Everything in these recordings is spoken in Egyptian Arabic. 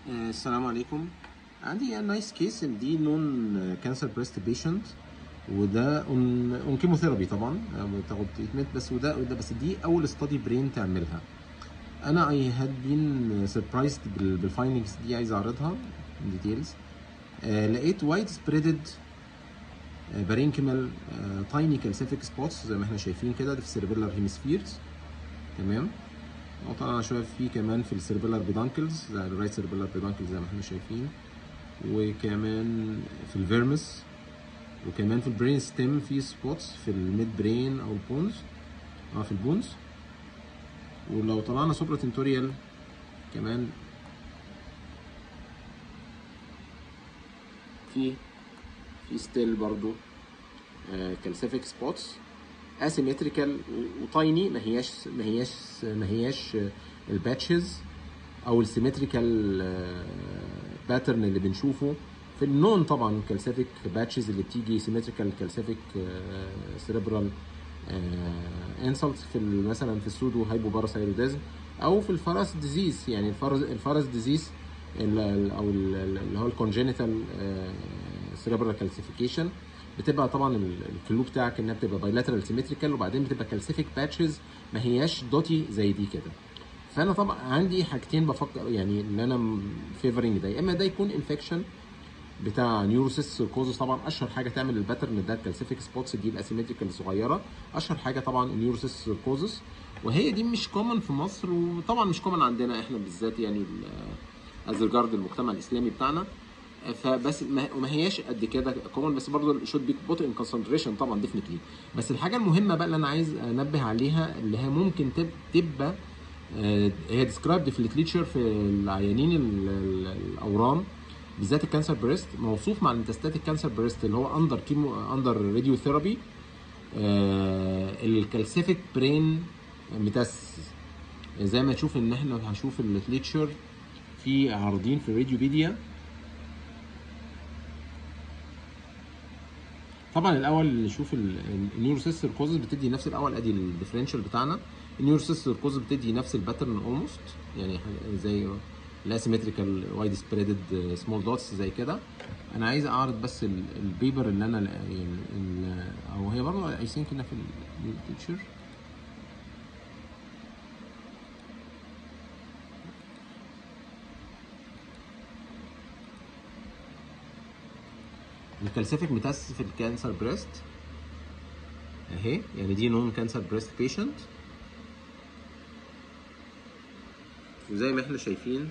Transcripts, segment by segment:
آه، السلام عليكم عندي نايس كيس دي نون كانسر بريست بيشنت وده اون اون كيموثيرابي طبعا آه، بتاخد تريتمنت بس وده وده بس دي اول ستادي برين تعملها انا اي هاد بين سربرايزد بالفايندنجز دي عايز اعرضها ديتيلز لقيت وايد سبريدد بارينكيمال تايني كالسيفيك سبوتس زي ما احنا شايفين كده ده في السيربيلر هيمسفيرز تمام وطبعا شويه في كمان في السيربيلر بيدانكلز زي الرايت سيربيلر بيدانكلز زي ما احنا شايفين وكمان في الفيرمس وكمان في البرين ستيم في سبوتس في الميد برين او البونز اه في البونز ولو طلعنا سوبرا تنتوريال كمان في في ستيل برضو كالسيفيك سبوتس اسيمتريكال وتايني ما هياش ما هياش ما هياش الباتشز او السيمتريكال باترن اللي بنشوفه في النون طبعا كالسيفيك باتشز اللي بتيجي سيمتريكال كالسيفيك سيريبرال انسلت في ال- مثلا في السودو هايبوباراثايروديزم او في الفرس ديزيز يعني الفرس الفرس ديزيز ال- ال- او ال- ال- اللي هو الكونجينيتال سيريبرال كالسيفيكيشن بتبقى طبعا ال- الكلو بتاعك انها بتبقى بايلاترال سيمتريكال وبعدين بتبقى كالسيفيك باتشز ما هياش دوتي زي دي كده فانا طبعا عندي حاجتين بفكر يعني ان انا فيفرنج ده يا اما ده يكون انفكشن بتاع نيوروسيس كوزز طبعا اشهر حاجه تعمل الباترن ده الكالسيفيك سبوتس دي الاسيمتريكال الصغيره اشهر حاجه طبعا النيوروسيس كوزز وهي دي مش كومن في مصر وطبعا مش كومن عندنا احنا بالذات يعني از ريجارد المجتمع الاسلامي بتاعنا فبس ما وما هياش قد كده كومن بس برضه شود بي بوت ان كونسنتريشن طبعا ديفنتلي بس الحاجه المهمه بقى اللي انا عايز انبه عليها اللي هي ممكن تب- تبقى آه، هي ديسكرايبد في الليتريتشر في العيانين ال- ال- الاورام بالذات الكانسر بريست موصوف مع الميتاستاتيك كانسر بريست اللي هو اندر كيمو اندر راديو ثيرابي الكالسيفيك برين ميتاستاسيس زي ما تشوف ان احنا هنشوف الليتريتشر في عارضين في الراديوبيديا طبعا الاول نشوف النيوروسيستر كوزز بتدي نفس الاول ادي الديفرنشال بتاعنا النيوروسيستر كوزز بتدي نفس الباترن اولموست يعني حاجة زي الاسيمتريكال وايد سبريدد سمول دوتس زي كده انا عايز اعرض بس ال- البيبر اللي انا يعني ال- او هي برضه اي ثينك انها في التيتشر الكالسيفيك ميتاسيس في الكانسر بريست اهي يعني دي نون كانسر بريست بيشنت وزي ما احنا شايفين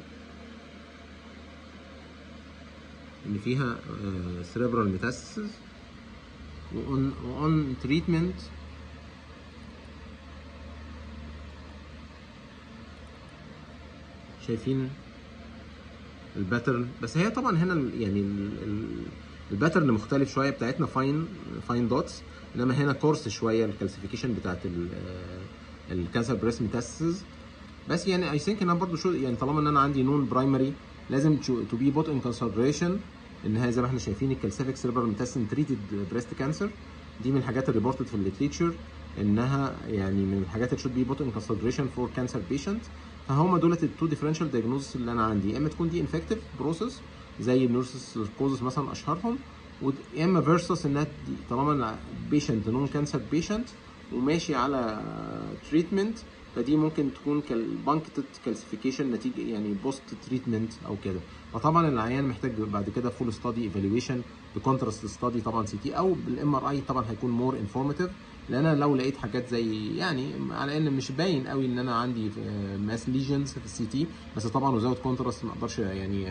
ان فيها سيريبرال ميتاسيس وأون وأون تريتمنت شايفين الباترن بس هي طبعا هنا ال- يعني ال- ال- الباترن مختلف شويه بتاعتنا فاين فاين دوتس انما هنا كورس شويه الكالسيفيكيشن بتاعت الكانسر بريست ميتاسيس بس يعني اي ثينك انا برضو شو يعني طالما ان انا عندي نون برايمري لازم تو بي بوت ان كونسيدريشن ان هي زي ما احنا شايفين الكالسيفيك سيربرال ميتاسيس تريتد بريست كانسر دي من الحاجات اللي ريبورتد في الليتريتشر انها يعني من الحاجات اللي should be put in consideration for cancer patients فهم دولت التو ديفرنشال دايجنوزس اللي انا عندي يا اما تكون دي انفكتيف بروسيس زي النورسس كوزس مثلا اشهرهم و- يا اما فيرسس انها دي- طالما بيشنت نون كانسر بيشنت وماشي على تريتمنت فدي ممكن تكون كالبانكتد كالسيفيكيشن نتيجه يعني بوست تريتمنت او كده فطبعا العيان محتاج بعد كده فول ستادي ايفالويشن بكونتراست ستادي طبعا سي تي او بالام ار اي طبعا هيكون مور انفورماتيف لان انا لو لقيت حاجات زي يعني على ان مش باين قوي ان انا عندي ماس ليجنز في السي تي بس طبعا وزاوت كونتراست ما اقدرش يعني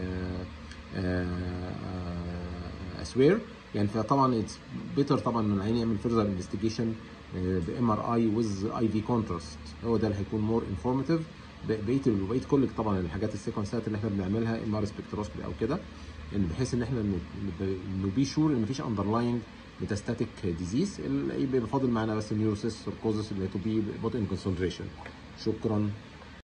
اسوير يعني فطبعا اتس بيتر طبعا ان العين يعمل فيرذر انفستيجيشن بام ار اي ويز اي في كونتراست هو ده اللي هيكون مور انفورماتيف بقيه بقيه كل طبعا الحاجات السيكونسات اللي احنا بنعملها ام ار سبكتروسكوبي او كده ان بحيث ان احنا نبي شور ان مفيش اندرلاينج ميتاستاتيك ديزيز يبقى فاضل معانا بس النيوروسيس كوزس اللي تو بي بوت ان كونسنتريشن شكرا